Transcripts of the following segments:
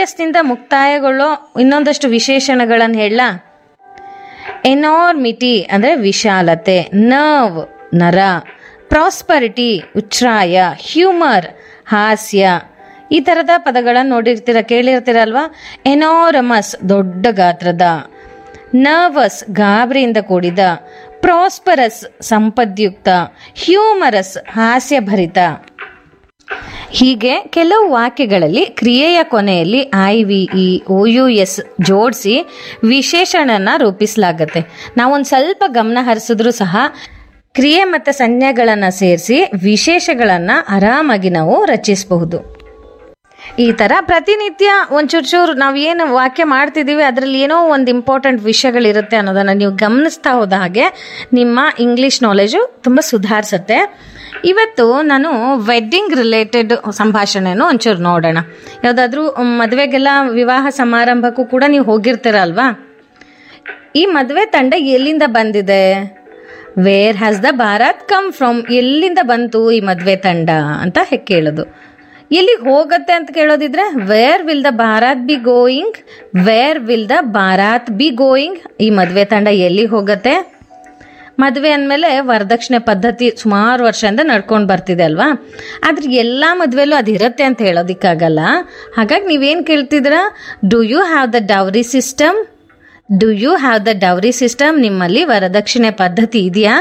ಎಸ್ನಿಂದ ಮುಕ್ತಾಯಗೊಳ್ಳೋ ಇನ್ನೊಂದಷ್ಟು ವಿಶೇಷಣಗಳನ್ನು ಹೇಳ ಎನಾರ್ಮಿಟಿ ಅಂದರೆ ವಿಶಾಲತೆ ನರ್ವ್ ನರ ಪ್ರಾಸ್ಪರಿಟಿ ಉಚ್ಛ್ರಾಯ ಹ್ಯೂಮರ್ ಹಾಸ್ಯ ಈ ಥರದ ಪದಗಳನ್ನು ನೋಡಿರ್ತೀರ ಕೇಳಿರ್ತೀರಲ್ವಾ ಎನಾರಮಸ್ ದೊಡ್ಡ ಗಾತ್ರದ ನರ್ವಸ್ ಗಾಬರಿಯಿಂದ ಕೂಡಿದ ಪ್ರಾಸ್ಪರಸ್ ಸಂಪದ್ಯುಕ್ತ ಹ್ಯೂಮರಸ್ ಹಾಸ್ಯಭರಿತ ಹೀಗೆ ಕೆಲವು ವಾಕ್ಯಗಳಲ್ಲಿ ಕ್ರಿಯೆಯ ಕೊನೆಯಲ್ಲಿ I V E O U S ಜೋಡಿಸಿ ವಿಶೇಷಣನ ರೂಪಿಸಲಾಗತ್ತೆ ನಾವೊಂದು ಸ್ವಲ್ಪ ಗಮನ ಹರಿಸಿದ್ರೂ ಸಹ ಕ್ರಿಯೆ ಮತ್ತು ಸಂಜ್ಞೆಗಳನ್ನು ಸೇರಿಸಿ ವಿಶೇಷಗಳನ್ನು ಆರಾಮಾಗಿ ನಾವು ರಚಿಸಬಹುದು ಈ ಥರ ಪ್ರತಿನಿತ್ಯ ಒಂಚೂರು ಚೂರು ನಾವು ಏನು ವಾಕ್ಯ ಮಾಡ್ತಿದ್ದೀವಿ ಅದರಲ್ಲಿ ಏನೋ ಒಂದು ಇಂಪಾರ್ಟೆಂಟ್ ವಿಷಯಗಳಿರುತ್ತೆ ಅನ್ನೋದನ್ನು ನೀವು ಗಮನಿಸ್ತಾ ಹೋದ ಹಾಗೆ ನಿಮ್ಮ ಇಂಗ್ಲೀಷ್ ನಾಲೆಜು ತುಂಬ ಸುಧಾರಿಸುತ್ತೆ ಇವತ್ತು ನಾನು ವೆಡ್ಡಿಂಗ್ ರಿಲೇಟೆಡ್ ಸಂಭಾಷಣೆನೂ ಒಂಚೂರು ನೋಡೋಣ ಯಾವುದಾದ್ರೂ ಮದುವೆಗೆಲ್ಲ ವಿವಾಹ ಸಮಾರಂಭಕ್ಕೂ ಕೂಡ ನೀವು ಹೋಗಿರ್ತೀರಲ್ವಾ ಈ ಮದುವೆ ತಂಡ ಎಲ್ಲಿಂದ ಬಂದಿದೆ where has the baraat come from ಎಲ್ಲಿಂದ ಬಂತು ಈ ಮದುವೆ ತಂಡ ಅಂತ ಹೆ- ಕೇಳೋದು ಎಲ್ಲಿಗೆ ಹೋಗುತ್ತೆ ಅಂತ ಕೇಳೋದಿದ್ರೆ where will the baraat be going where will the baraat be going ಈ ಮದುವೆ ತಂಡ ಎಲ್ಲಿಗೆ ಹೋಗುತ್ತೆ ಮದುವೆ ಅಂದಮೇಲೆ ವರದಕ್ಷಿಣೆ ಪದ್ಧತಿ ಸುಮಾರು ವರ್ಷದಿಂದ ನಡ್ಕೊಂಡು ಬರ್ತಿದೆ ಅಲ್ವಾ ಆದ್ರೆ ಎಲ್ಲ ಮದುವೆಲೂ ಅದು ಇರುತ್ತೆ ಅಂತ ಹೇಳೋದಕ್ಕಾಗಲ್ಲ ಹಾಗಾಗಿ ನೀವೇನು ಕೇಳ್ತಿದ್ದೀರಾ do you have the dowry system do you have the dowry system ನಿಮ್ಮಲ್ಲಿ ವರದಕ್ಷಿಣೆ ಪದ್ಧತಿ ಇದೆಯಾ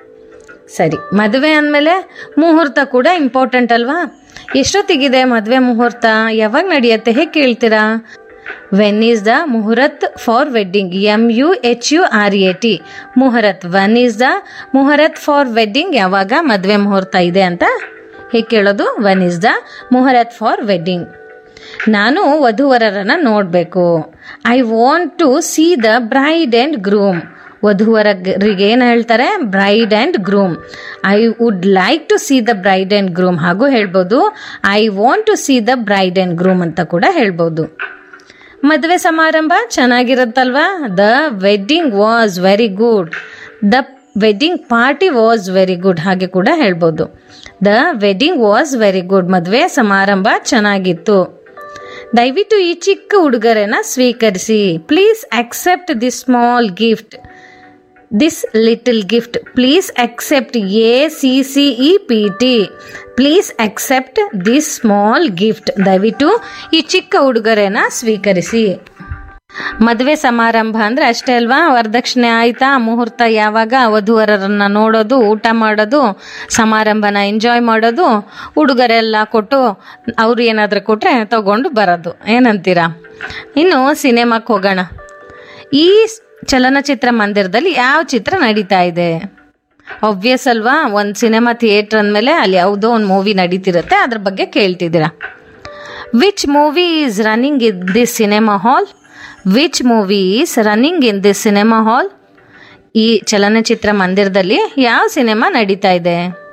ಸರಿ ಮದುವೆ ಅಂದಮೇಲೆ ಮುಹೂರ್ತ ಕೂಡ ಇಂಪಾರ್ಟೆಂಟ್ ಅಲ್ವಾ ಎಷ್ಟೊತ್ತಿಗಿದೆ ಮದುವೆ ಮುಹೂರ್ತ ಯಾವಾಗ ನಡೆಯುತ್ತೆ ಹೇಗೆ ಕೇಳ್ತೀರಾ when is the muhurat for wedding M U H U R A T muhurat when is the muhurat for wedding ಯಾವಾಗ ಮದುವೆ ಮುಹೂರ್ತ ಇದೆ ಅಂತ ಹೇಗೆ ಕೇಳೋದು when is the muhurat for wedding ನಾನು ವಧುವರರನ್ನ ನೋಡಬೇಕು I want to see the bride and groom ವಧುವರರಿಗೆ ಏನು ಹೇಳ್ತಾರೆ bride and groom I would like to see the bride and groom ಹಾಗೂ ಹೇಳ್ಬೋದು I want to see the bride and groom ಅಂತ ಕೂಡ ಹೇಳ್ಬೋದು ಮದುವೆ ಸಮಾರಂಭ ಚೆನ್ನಾಗಿರುತ್ತಲ್ವಾ the wedding was very good the wedding party was very good ಹಾಗೆ ಕೂಡ ಹೇಳ್ಬೋದು the wedding was very good ಮದುವೆ ಸಮಾರಂಭ ಚೆನ್ನಾಗಿತ್ತು ದಯವಿಟ್ಟು ಈ ಚಿಕ್ಕ ಉಡುಗೊರೆನ ಸ್ವೀಕರಿಸಿ please accept this small gift this little gift please accept A C C E P T please accept this small gift ದಯವಿಟ್ಟು ಈ ಚಿಕ್ಕ ಉಡುಗೊರೆನ ಸ್ವೀಕರಿಸಿ ಮದುವೆ ಸಮಾರಂಭ ಅಂದ್ರೆ ಅಷ್ಟೇ ಅಲ್ವಾ ವರದಕ್ಷಿಣೆ ಆಯ್ತಾ ಮುಹೂರ್ತ ಯಾವಾಗ ವಧುವರರನ್ನ ನೋಡೋದು ಊಟ ಮಾಡೋದು ಸಮಾರಂಭನ ಎಂಜಾಯ್ ಮಾಡೋದು ಉಡುಗೊರೆ ಎಲ್ಲ ಕೊಟ್ಟು ಅವ್ರು ಏನಾದರೂ ಕೊಟ್ರೆ ತಗೊಂಡು ಬರೋದು ಏನಂತೀರಾ ಇನ್ನು ಸಿನಿಮಾಕ್ಕೆ ಹೋಗೋಣ ಈ ಚಲನಚಿತ್ರ ಮಂದಿರದಲ್ಲಿ ಯಾವ ಚಿತ್ರ ನಡೀತಾ ಇದೆ ಒಬ್ವಿಯಸ್ ಅಲ್ವಾ ಒಂದು ಸಿನಿಮಾ ಥಿಯೇಟ್ರ್ ಅಂದಮೇಲೆ ಅಲ್ಲಿ ಯಾವುದೋ ಒಂದು ಮೂವಿ ನಡೀತಿರುತ್ತೆ ಅದ್ರ ಬಗ್ಗೆ ಕೇಳ್ತಿದ್ದೀರಾ which movie is running in this cinema hall which movie is running in this cinema hall ಈ ಚಲನಚಿತ್ರ ಮಂದಿರದಲ್ಲಿ ಯಾವ ಸಿನಿಮಾ ನಡೀತಾ ಇದೆ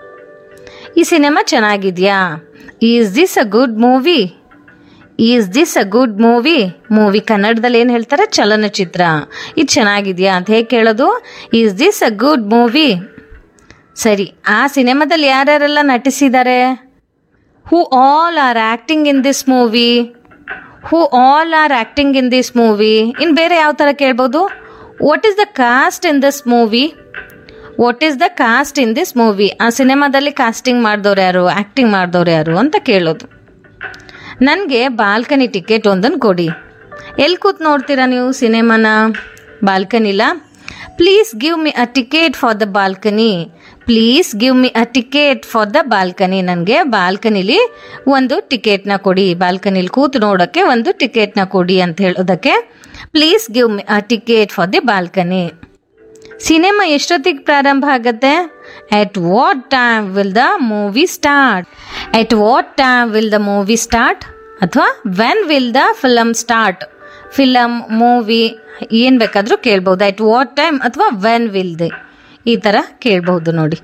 ಈ ಸಿನಿಮಾ ಚೆನ್ನಾಗಿದೆಯಾ is this a good movie is this a good movie movie ಕನ್ನಡದಲ್ಲಿ ಏನು ಹೇಳ್ತಾರೆ ಚಲನಚಿತ್ರ ಇದು ಚೆನ್ನಾಗಿದೆಯಾ ಅಂತ ಹೇಗೆ ಕೇಳೋದು is this a good movie ಸರಿ ಆ ಸಿನಿಮಾದಲ್ಲಿ ಯಾರ್ಯಾರೆಲ್ಲ ನಟಿಸಿದ್ದಾರೆ who all are acting in this movie who all are acting in this movie ಇನ್ನು ಬೇರೆ ಯಾವ ಥರ ಕೇಳ್ಬೋದು what is the cast in this movie what is the cast in this movie ಆ ಸಿನಿಮಾದಲ್ಲಿ ಕಾಸ್ಟಿಂಗ್ ಮಾಡಿದವ್ರು ಯಾರು ಆ್ಯಕ್ಟಿಂಗ್ ಮಾಡಿದವ್ರು ಯಾರು ಅಂತ ಕೇಳೋದು ನನಗೆ ಬಾಲ್ಕನಿ ಟಿಕೆಟ್ ಒಂದನ್ನು ಕೊಡಿ ಎಲ್ಲಿ ಕೂತ್ ನೋಡ್ತೀರಾ ನೀವು ಸಿನಿಮಾನ ಬಾಲ್ಕನಿಲ please give me a ticket for the balcony please give me a ticket for the balcony ನನಗೆ ಬಾಲ್ಕನಿಲಿ ಒಂದು ಟಿಕೆಟ್ನ ಕೊಡಿ ಬಾಲ್ಕನಿಲಿ ಕೂತು ನೋಡೋಕ್ಕೆ ಒಂದು ಟಿಕೆಟ್ನ ಕೊಡಿ ಅಂತ ಹೇಳೋದಕ್ಕೆ please give me a ticket for the balcony cinema ಎಷ್ಟೊತ್ತಿಗೆ ಪ್ರಾರಂಭ ಆಗುತ್ತೆ at what time will the movie start at what time will the movie start ಅಥವಾ when will the film start film movie ಏನು ಬೇಕಾದರೂ ಕೇಳ್ಬೋದು ಎಟ್ ವಾಟ್ ಟೈಮ್ ಅಥವಾ when will the ಈ ಥರ ಕೇಳ್ಬೋದು ನೋಡಿ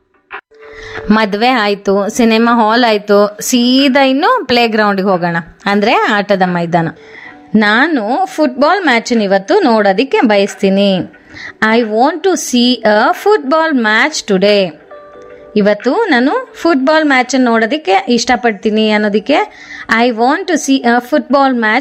ಮದುವೆ ಆಯಿತು ಸಿನಿಮಾ ಹಾಲ್ ಆಯಿತು ಸೀದಾ ಇನ್ನು ಪ್ಲೇ ಗ್ರೌಂಡಿಗೆ ಹೋಗೋಣ ಅಂದರೆ ಆಟದ ಮೈದಾನ ನಾನು ಫುಟ್ಬಾಲ್ ಮ್ಯಾಚನ್ ಇವತ್ತು ನೋಡೋದಕ್ಕೆ ಬಯಸ್ತೀನಿ I want to see a football match today ಇವತ್ತು ನಾನು ಫುಟ್ಬಾಲ್ ಮ್ಯಾಚನ್ನು ನೋಡೋದಕ್ಕೆ ಇಷ್ಟಪಡ್ತೀನಿ ಅನ್ನೋದಕ್ಕೆ I want to see a football match